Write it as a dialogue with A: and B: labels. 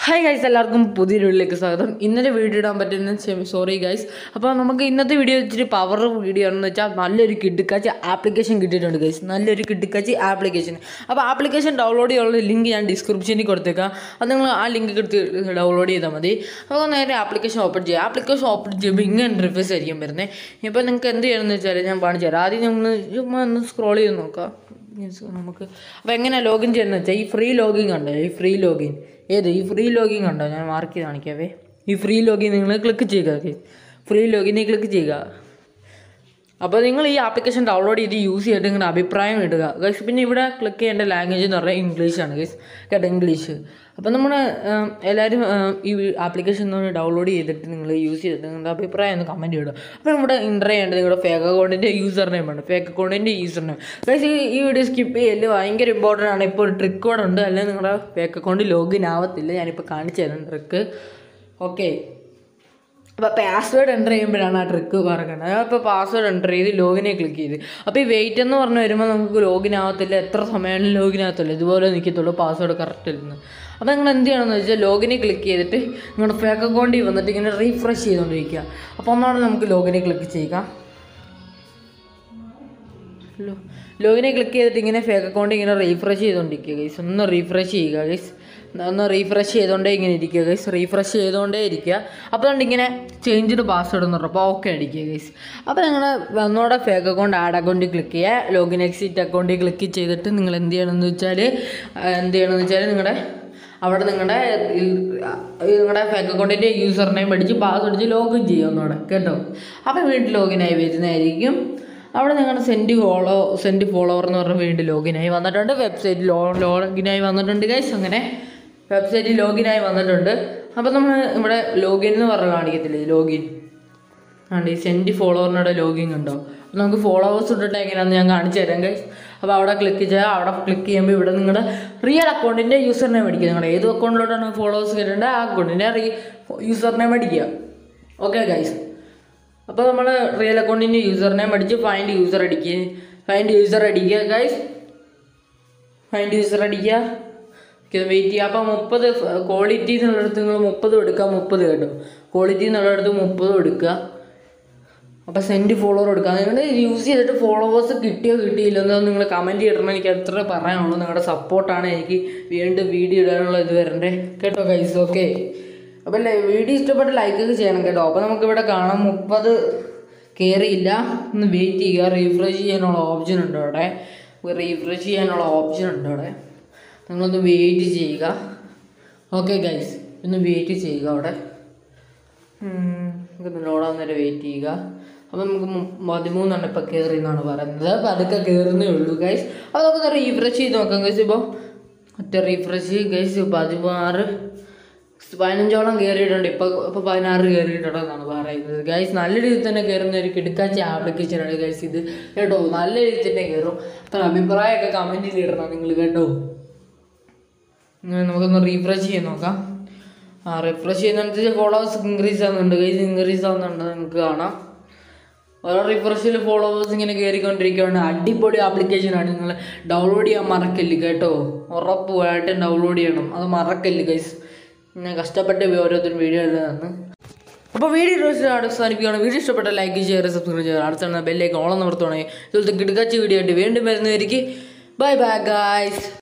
A: hi guys എല്ലാവർക്കും പുതിയൊരു വീഡിയോയിലേക്ക് സ്വാഗതം ഇന്നലെ വീഡിയോ ഇടാൻ പറ്റുന്ന സോറി ഗൈസ് അപ്പോൾ നമുക്ക് ഇന്നത്തെ വീഡിയോ ഇച്ചിരി പവർ വീഡിയോ ആണെന്ന് വെച്ചാൽ നല്ലൊരു കിടുക്കാച്ചി ആപ്ലിക്കേഷൻ കിട്ടിയിട്ടുണ്ട് ഗൈസ് നല്ലൊരു കിടുക്കാച്ചി ആപ്ലിക്കേഷൻ അപ്പോൾ ആപ്ലിക്കേഷൻ ഡൗൺലോഡ് ചെയ്യാനുള്ള ലിങ്ക് ഞാൻ ഡിസ്ക്രിപ്ഷനിൽ കൊടുത്തേക്കാം അത് നിങ്ങൾ ആ ലിങ്ക് എടുത്ത് ഡൗൺലോഡ് ചെയ്താൽ മതി അപ്പോൾ നേരെ ആപ്ലിക്കേഷൻ ഓപ്പൺ ചെയ്യുക ആപ്ലിക്കേഷൻ ഓപ്പൺ ചെയ്യുമ്പോൾ ഇങ്ങനെ ഇൻ്റർഫേസ് ആയിരിക്കും വരുന്നത് ഇപ്പോൾ നിങ്ങൾക്ക് എന്ത് ചെയ്യണമെന്ന് വെച്ചാൽ ഞാൻ കാണിച്ചു തരാം ആദ്യം നമ്മൾ ചുമ്മാ ഒന്ന് സ്ക്രോൾ ചെയ്ത് നോക്കാം മീൻസ് നമുക്ക് അപ്പോൾ എങ്ങനെയാണ് ലോഗിൻ ചെയ്യുന്നത് വെച്ചാൽ ഈ ഫ്രീ ലോഗിൻ കണ്ടോ ഈ ഫ്രീ ലോഗിൻ ഏത് ഈ ഫ്രീ ലോഗിൻ കണ്ടോ ഞാൻ മാർക്ക് ചെയ്ത് കാണിക്കാവേ ഈ ഫ്രീ ലോഗിൻ നിങ്ങൾ ക്ലിക്ക് ചെയ്യുക ഫ്രീ ലോഗിനിൽ ക്ലിക്ക് ചെയ്യുക അപ്പോൾ നിങ്ങൾ ഈ ആപ്ലിക്കേഷൻ ഡൗൺലോഡ് ചെയ്ത് യൂസ് ചെയ്തിട്ട് നിങ്ങളുടെ അഭിപ്രായം ഇടുക ഗൈസ് പിന്നെ ഇവിടെ ക്ലിക്ക് ചെയ്യേണ്ട ലാംഗ്വേജ് എന്ന് പറഞ്ഞാൽ ഇംഗ്ലീഷാണ് ഗൈസ് കേട്ടോ ഇംഗ്ലീഷ് അപ്പോൾ നമ്മൾ എല്ലാവരും ഉം, ഈ ആപ്ലിക്കേഷൻ ഒന്ന് ഡൗൺലോഡ് ചെയ്തിട്ട് നിങ്ങൾ യൂസ് ചെയ്തിട്ട് നിങ്ങളുടെ അഭിപ്രായം ഒന്ന് കമൻറ്റ് ഇടുക അപ്പോൾ നമ്മുടെ ഇൻ്റർ ചെയ്യേണ്ടത് നിങ്ങളുടെ ഫേക്ക് അക്കൗണ്ടിൻ്റെ യൂസർ നെയിം ആണ് ഫേക്ക് അക്കൗണ്ടിൻ്റെ യൂസർ നെയിം ഗൈസ് ഈ ഈ വീഡിയോ സ്കിപ്പ് ചെയ്യല് ഭയങ്കര ഇമ്പോർട്ടൻ്റ് ആണ് ഇപ്പോൾ ഒരു ട്രിക്ക് കൂടെ ഉണ്ട് അല്ലെങ്കിൽ നിങ്ങളുടെ ഫേക്ക് അക്കൗണ്ട് ലോഗിൻ ആവത്തില്ല ഞാനിപ്പോൾ കാണിച്ചു തരാം ട്രിക്ക് ഓക്കെ അപ്പോൾ പാസ്വേഡ് എൻ്റർ ചെയ്യുമ്പോഴാണ് ആ ട്രിക്ക് പറയുന്നത് അപ്പോൾ പാസ്വേഡ് എൻ്റർ ചെയ്ത് ലോഗിനെ ക്ലിക്ക് ചെയ്ത് അപ്പോൾ ഈ വെയിറ്റ് എന്ന് പറഞ്ഞ് വരുമ്പോൾ നമുക്ക് ലോഗിൻ ആവത്തില്ല എത്ര സമയമാണ് ലോഗിൻ ആകത്തില്ല ഇതുപോലെ നിൽക്കത്തുള്ളൂ പാസ്വേഡ് കറക്റ്റ് ഇരുന്ന് അപ്പോൾ നിങ്ങൾ എന്ത് ചെയ്യണമെന്ന് വെച്ചാൽ ലോഗിനെ ക്ലിക്ക് ചെയ്തിട്ട് നിങ്ങളുടെ ഫേക്ക് അക്കൗണ്ടിൽ വന്നിട്ട് ഇങ്ങനെ റീഫ്രഷ് ചെയ്തുകൊണ്ടിരിക്കുക അപ്പോൾ ഒന്നാണ് നമുക്ക് ലോഗിനെ ക്ലിക്ക് ചെയ്യുക ലോ ലോഗിനെ ക്ലിക്ക് ചെയ്തിട്ട് ഇങ്ങനെ ഫേക്ക് അക്കൗണ്ട് ഇങ്ങനെ റീഫ്രഷ് ചെയ്തുകൊണ്ടിരിക്കുക ഗൈസ് ഒന്ന് റീഫ്രഷ് ചെയ്യുക ഗൈസ് ഒന്ന് റീഫ്രഷ് ചെയ്തുകൊണ്ടേ ഇങ്ങനെ ഇരിക്കുക ഗൈസ് റീഫ്രഷ് ചെയ്തുകൊണ്ടേ ഇരിക്കുക അപ്പോൾ അതുകൊണ്ട് ഇങ്ങനെ ചേഞ്ച്ഡ് പാസ്വേഡ് എന്ന് പറഞ്ഞപ്പോൾ ഓക്കെ അടിക്കുക ഗൈസ് അപ്പോൾ നിങ്ങൾ ഒന്നുകൂടെ ഫേക്ക് അക്കൗണ്ട് ആഡ് അക്കൗണ്ടിൽ ക്ലിക്ക് ചെയ്യുക ലോഗിൻ എക്സിറ്റ് അക്കൗണ്ടിൽ ക്ലിക്ക് ചെയ്തിട്ട് നിങ്ങൾ എന്ത് ചെയ്യണമെന്ന് വെച്ചാൽ എന്ത് ചെയ്യണമെന്ന് വെച്ചാൽ നിങ്ങളുടെ അവിടെ നിങ്ങളുടെ നിങ്ങളുടെ ഫേക്ക് അക്കൗണ്ടിൻ്റെ യൂസർ നെയിം അടിച്ച് പാസ്വേഡ് അടിച്ച് ലോഗിൻ ചെയ്യുക ഒന്നുകൂടെ കേട്ടോ അപ്പോൾ വീട്ടിൽ ലോഗിനായി വരുന്നതായിരിക്കും അവിടെ നിങ്ങളുടെ സെൻഡ് ഫോളോ സെൻഡ് ഫോളോവർ എന്ന് പറഞ്ഞ വീണ്ടും ലോഗിനായി വന്നിട്ടുണ്ട് വെബ്സൈറ്റ് ലോ ലോഗിനായി വന്നിട്ടുണ്ട് ഗൈസ് അങ്ങനെ വെബ്സൈറ്റിൽ ലോഗിനായി വന്നിട്ടുണ്ട് അപ്പോൾ നമ്മൾ ഇവിടെ ലോഗിൻ എന്ന് പറഞ്ഞ് കാണിക്കത്തില്ലേ ലോഗിൻ ആണ് ഈ സെൻഡ് ഫോളോവറിനോട് ലോഗിൻ ഉണ്ടോ അപ്പോൾ നമുക്ക് ഫോളോവേഴ്സ് ഇട്ടിട്ട് എങ്ങനെയാണെന്ന് ഞാൻ കാണിച്ചു തരാം ഗൈസ് അപ്പോൾ അവിടെ ക്ലിക്ക് ചെയ്യുക അവിടെ ക്ലിക്ക് ചെയ്യുമ്പോൾ ഇവിടെ നിങ്ങളുടെ റിയൽ അക്കൗണ്ടിൻ്റെ യൂസർ നെയിം അടിക്കുക നിങ്ങൾ ഏത് അക്കൗണ്ടിലോട്ടാണ് ഫോളോവേഴ്സ് കയറ്റേണ്ടത് ആ അക്കൗണ്ടിൻ്റെ റീ യൂസർ നെയിം അടിക്കുക ഓക്കെ ഗൈസ് അപ്പോൾ നമ്മൾ റിയൽ അക്കൗണ്ടിൻ്റെ യൂസർ നെയിം അടിച്ച് ഫൈൻഡ് യൂസർ അടിക്കുക ഫൈൻഡ് യൂസർ അടിക്കുക ഗൈസ് ഫൈൻഡ് യൂസർ അടിക്കുക വെയിറ്റ് ചെയ്യുക അപ്പോൾ മുപ്പത് ക്വാളിറ്റി എന്നുള്ളിടത്ത് നിങ്ങൾ മുപ്പത് എടുക്കുക മുപ്പത് കേട്ടോ ക്വാളിറ്റി എന്നുള്ളിടത്ത് മുപ്പതും എടുക്കുക അപ്പോൾ സെൻഡ് ഫോളോവർ എടുക്കുക നിങ്ങൾ യൂസ് ചെയ്തിട്ട് ഫോളോവേഴ്സ് കിട്ടിയോ കിട്ടിയില്ലെന്നോ നിങ്ങൾ കമൻറ്റ് ചെയ്യണം എനിക്ക് അത്ര പറയാനുള്ളൂ നിങ്ങളുടെ സപ്പോർട്ടാണ് എനിക്ക് വീണ്ടും വീഡിയോ ഇടാനുള്ള ഇത് വരണ്ടേ കേട്ടോ ഗൈസ് ഓക്കെ അപ്പോൾ വീഡിയോ ഇഷ്ടപ്പെട്ട് ലൈക്കൊക്കെ ചെയ്യണം കേട്ടോ അപ്പോൾ നമുക്കിവിടെ കാണാം മുപ്പത് കയറിയില്ല ഒന്ന് വെയിറ്റ് ചെയ്യുക റീഫ്രഷ് ചെയ്യാനുള്ള ഓപ്ഷൻ ഉണ്ട് അവിടെ റീഫ്രഷ് ചെയ്യാനുള്ള ഓപ്ഷൻ ഉണ്ട് അവിടെ നിങ്ങളൊന്ന് വെയിറ്റ് ചെയ്യുക ഓക്കെ ഗൈസ് ഒന്ന് വെയിറ്റ് ചെയ്യുക അവിടെ നമുക്ക് ലോഡാൻ നേരം വെയിറ്റ് ചെയ്യുക അപ്പം നമുക്ക് മു- പതിമൂന്നെണ്ണം ഇപ്പം കയറി എന്നാണ് പറയുന്നത് അപ്പം അതൊക്കെ കയറുന്നേ ഉള്ളൂ ഗൈസ് അപ്പോൾ നമുക്ക് റീഫ്രഷ് ചെയ്ത് നോക്കാം ഗൈസ് ഇപ്പോൾ ഒറ്റ റീഫ്രഷ് ഗൈസ് പതിനാറ് പതിനഞ്ചോളം കയറിയിട്ടുണ്ട് ഇപ്പോൾ ഇപ്പോൾ പതിനാറ് കയറിയിട്ടുണ്ടെന്നാണ് പറയുന്നത് ഗൈസ് നല്ല രീതിയിൽ തന്നെ കയറുന്ന ഒരു കിടക്കാച്ച ആപ്ലിക്കേഷനാണ് ഗൈസ് ഇത് കേട്ടോ നല്ല രീതിയിൽ തന്നെ കയറും അപ്പോൾ അഭിപ്രായമൊക്കെ കമൻറ്റിൽ ഇടണം നിങ്ങൾ കേട്ടോ ഇങ്ങനെ നമുക്കൊന്ന് റീഫ്രഷ് ചെയ്ത് നോക്കാം ആ റിഫ്രഷ് ചെയ്യുന്നതനുസരിച്ച് ഫോളോവേഴ്സ് ഇൻക്രീസ് ആവുന്നുണ്ട് ഗൈസ് ഇൻക്രീസ് ആവുന്നുണ്ട് നിങ്ങൾക്ക് കാണാം ഓരോ റിഫ്രഷിൽ ഫോളോവേഴ്സ് ഇങ്ങനെ കയറിക്കൊണ്ടിരിക്കുകയാണ് അടിപൊളി ആപ്ലിക്കേഷനാണ് നിങ്ങൾ ഡൗൺലോഡ് ചെയ്യാൻ മറക്കല്ല് കേട്ടോ ഉറപ്പായിട്ടും ഡൗൺലോഡ് ചെയ്യണം അത് മറക്കല്ല് ഗൈസ് ഞാൻ കഷ്ടപ്പെട്ട് ഓരോരുത്തരും വീഡിയോ എഴുതാന്ന് അപ്പോൾ വീഡിയോ അവസാനിപ്പിക്കുകയാണ് വീഡിയോ ഇഷ്ടപ്പെട്ട ലൈക്ക് ചെയ്യുക സബ്സ്ക്രൈബ് ചെയ്യുക അടുത്ത ബെല്ലേക്ക് ഓളം നിവർത്തുവാണെങ്കിൽ ഇതുപോലത്തെ കിടക്കാച്ച വീഡിയോ ആയിട്ട് വീണ്ടും വരുന്നതായിരിക്കും ബൈ ബൈ ഗായ്സ്